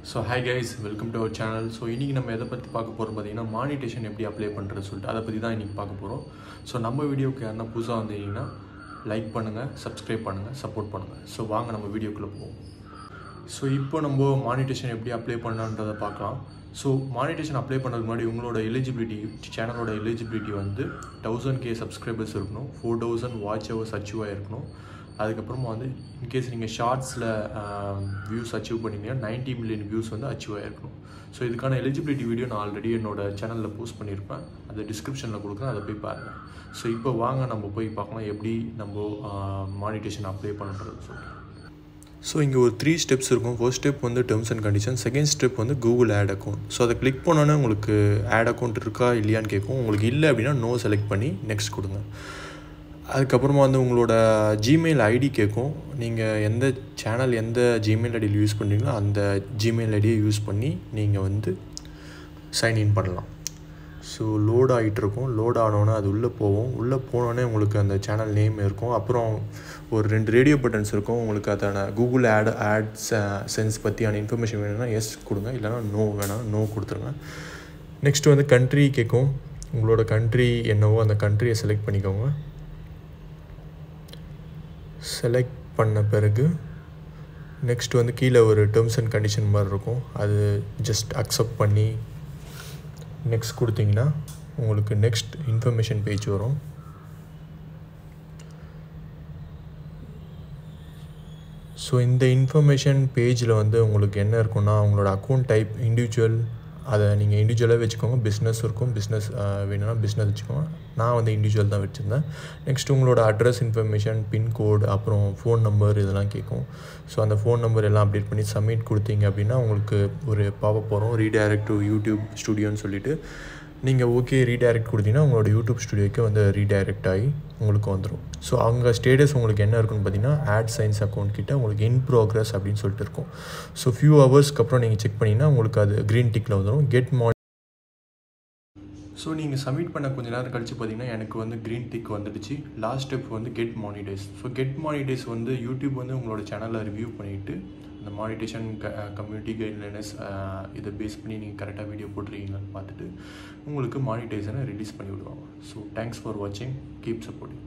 so hi guys welcome to our channel so இன்றைக்கி நம்ம எதை பற்றி பார்க்க போகிறோம் பார்த்தீங்கன்னா மானிட்டேஷன் எப்படி அப்ளை பண்ணுறது சொல்லிட்டு அதை பற்றி தான் இன்றைக்கி பார்க்க போகிறோம் ஸோ நம்ம வீடியோக்கு யாருன்னா புதுசாக வந்தீங்கன்னா லைக் பண்ணுங்கள் சப்ஸ்கிரைப் பண்ணுங்கள் சப்போர்ட் பண்ணுங்கள் ஸோ வாங்க நம்ம வீடியோக்குள்ளே போவோம் ஸோ இப்போ நம்ம மானிட்டேஷன் எப்படி அப்ளை பண்ணலான்றதை பார்க்கலாம் ஸோ மானிட்டேஷன் அப்ளை பண்ணுறதுக்கு முன்னாடி உங்களோட எலிஜிபிலிட்டி சேனலோட எலிஜிபிலிட்டி வந்து தௌசண்ட் கே சப்ஸ்கிரைபர்ஸ் இருக்கணும் four thousand watch hours achieve ஆகிருக்கணும் அதுக்கப்புறமா வந்து இன்கேஸ் நீங்கள் ஷார்ட்ஸில் வியூஸ் அச்சீவ் பண்ணிங்கன்னா நைன்ட்டி மில்லியன் வியூஸ் வந்து அச்சீவ் ஆகிருக்கணும் ஸோ இதுக்கான எலிஜிபிலிட்டி வீடியோ நான் ஆல்ரெடி என்னோட சேனலில் போஸ்ட் பண்ணியிருப்பேன் அதை டிஸ்கிரிப்ஷனில் கொடுக்குறேன் அதை போய் பாருங்கள் ஸோ இப்போ வாங்க நம்ம போய் பார்க்கலாம் எப்படி நம்ம மானிட்டேஷன் அப்ளை பண்ணுறது சொல்லிட்டு ஸோ இங்கே ஒரு த்ரீ ஸ்டெப்ஸ் இருக்கும் ஃபர்ஸ்ட் ஸ்டெப் வந்து terms and condition second step வந்து கூகுள் ஆட் அக்கௌண்ட் ஸோ அதை கிளிக் பண்ணோன்னே உங்களுக்கு ஆட் அக்கௌண்ட் இருக்கா இல்லையான்னு கேட்கும் உங்களுக்கு இல்லை அப்படின்னா நோ செலக்ட் பண்ணி நெக்ஸ்ட் கொடுங்க அதுக்கப்புறமா வந்து உங்களோட ஜிமெயில் ஐடி கேட்கும் நீங்கள் எந்த சேனல் எந்த ஜிமெயில் ஐடியில் யூஸ் பண்ணுறீங்களோ அந்த ஜிமெயில் ஐடியை யூஸ் பண்ணி நீங்கள் வந்து சைன்இன் பண்ணலாம் ஸோ லோட் ஆகிட்டு இருக்கும் லோட் ஆனோன்னே அது உள்ளே போகும் உள்ளே போனோடனே உங்களுக்கு அந்த சேனல் நேம் இருக்கும் அப்புறம் ஒரு ரெண்டு ரேடியோ பட்டன்ஸ் இருக்கும் உங்களுக்கு அதான கூகுள் ஆட் ஆட்ஸ் சென்ஸ் பற்றியான இன்ஃபர்மேஷன் வேணும்னா எஸ் கொடுங்க இல்லைனா நோ வேணாம் நோ கொடுத்துருங்க நெக்ஸ்ட் வந்து கண்ட்ரி கேட்கும் உங்களோட கண்ட்ரி என்னவோ அந்த கண்ட்ரியை செலக்ட் பண்ணிக்கோங்க செலக்ட் பண்ண பிறகு நெக்ஸ்ட் வந்து கீழே ஒரு டேர்ம்ஸ் அண்ட் கண்டிஷன் மாதிரி இருக்கும் அது ஜஸ்ட் அக்செப்ட் பண்ணி நெக்ஸ்ட் கொடுத்தீங்கன்னா உங்களுக்கு நெக்ஸ்ட் இன்ஃபர்மேஷன் பேஜ் வரும் ஸோ இந்த இன்ஃபர்மேஷன் பேஜில் வந்து உங்களுக்கு என்ன இருக்குன்னா உங்களோட அக்கௌண்ட் டைப் இண்டிவிஜுவல் அதை நீங்கள் இண்டிவிஜுவலாக வச்சுக்கோங்க பிஸ்னஸ் இருக்கும் பிஸ்னஸ் வேணும்னா பிஸ்னஸ் வச்சுக்கோங்க நான் வந்து இண்டிவிஜுவல் தான் வச்சுருந்தேன் நெக்ஸ்ட் உங்களோட அட்ரஸ் இன்ஃபர்மேஷன் பின்கோட் அப்புறம் ஃபோன் நம்பர் இதெல்லாம் கேட்கும் ஸோ அந்த ஃபோன் நம்பர் எல்லாம் அப்டேட் பண்ணி சப்மிட் கொடுத்தீங்க அப்படின்னா உங்களுக்கு ஒரு பாவ போகிறோம் ரீடைரக்ட் டு யூடியூப் ஸ்டுடியோன்னு சொல்லிட்டு நீங்கள் ஓகே ரீடைரக்ட் கொடுத்தீங்கன்னா உங்களோட யூடியூப் ஸ்டுடியோக்கு வந்து ரீடைரக்ட் ஆகி உங்களுக்கு வந்துடும் ஸோ அவங்க ஸ்டேட்டஸ் உங்களுக்கு என்ன இருக்குன்னு பார்த்தீங்கன்னா ஆட் சயின்ஸ் அக்கௌண்ட் கிட்ட உங்களுக்கு இன் ப்ரோக்ரஸ் அப்படின்னு சொல்லிட்டு இருக்கும் ஸோ ஃபியூ ஹவர்ஸ்க்கு அப்புறம் நீங்கள் செக் பண்ணிங்கன்னா உங்களுக்கு அது க்ரீன் டிக்கில் வந்துடும் கெட் மார்னிங் ஸோ நீங்கள் சப்மிட் பண்ண கொஞ்ச நேரம் கழிச்சு பார்த்தீங்கன்னா எனக்கு வந்து க்ரீன் டிக் வந்துடுச்சு லாஸ்ட் ஸ்டெப் வந்து get monetize so get monetize வந்து யூடியூப் வந்து உங்களோட சேனலை ரிவ்யூ பண்ணிவிட்டு அந்த மானிட்டேஷன் க கம்யூனிட்டி கைட்லைனஸ் இதை பேஸ் பண்ணி நீங்கள் கரெக்டாக வீடியோ போட்டுருக்கீங்களான்னு பார்த்துட்டு உங்களுக்கு மானிட்டைசனை ரிலீஸ் பண்ணி விடுவாங்க ஸோ தேங்க்ஸ் ஃபார் வாட்சிங் கீப் சப்போர்ட்டிங்